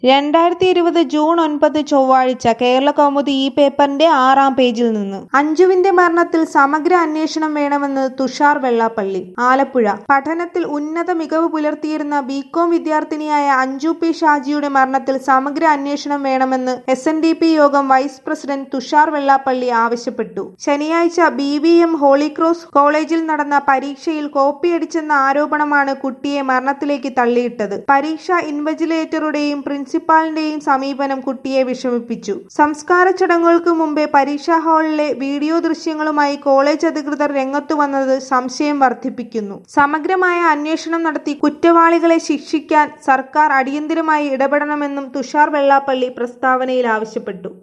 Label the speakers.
Speaker 1: രണ്ടായിരത്തി ഇരുപത് ജൂൺ ഒൻപത് ചൊവ്വാഴ്ച കേരള കൗമുദി ഈ പേപ്പറിന്റെ ആറാം പേജിൽ നിന്ന് അഞ്ജുവിന്റെ മരണത്തിൽ സമഗ്ര അന്വേഷണം വേണമെന്ന് തുഷാർ വെള്ളാപ്പള്ളി ആലപ്പുഴ പഠനത്തിൽ ഉന്നത മികവ് പുലർത്തിയിരുന്ന ബികോം വിദ്യാർത്ഥിനിയായ അഞ്ജു പി ഷാജിയുടെ മരണത്തിൽ സമഗ്ര അന്വേഷണം വേണമെന്ന് എസ് എൻ ഡി പി യോഗം വൈസ് പ്രസിഡന്റ് തുഷാർ വെള്ളാപ്പള്ളി ആവശ്യപ്പെട്ടു ശനിയാഴ്ച ബി വി എം ഹോളിക്രോസ് കോളേജിൽ നടന്ന പരീക്ഷയിൽ കോപ്പിയടിച്ചെന്ന ആരോപണമാണ് കുട്ടിയെ മരണത്തിലേക്ക് തള്ളിയിട്ടത് പരീക്ഷാ ഇൻവെജിലേറ്ററുടെയും പ്രിൻസിപ്പാളിന്റെയും സമീപനം കുട്ടിയെ വിഷമിപ്പിച്ചു സംസ്കാര ചടങ്ങുകൾക്ക് മുമ്പേ പരീക്ഷാ ഹാളിലെ വീഡിയോ ദൃശ്യങ്ങളുമായി കോളേജ് അധികൃതർ രംഗത്തു വന്നത് സംശയം വർദ്ധിപ്പിക്കുന്നു സമഗ്രമായ അന്വേഷണം നടത്തി കുറ്റവാളികളെ ശിക്ഷിക്കാൻ സർക്കാർ അടിയന്തരമായി ഇടപെടണമെന്നും തുഷാർ വെള്ളാപ്പള്ളി പ്രസ്താവനയിൽ ആവശ്യപ്പെട്ടു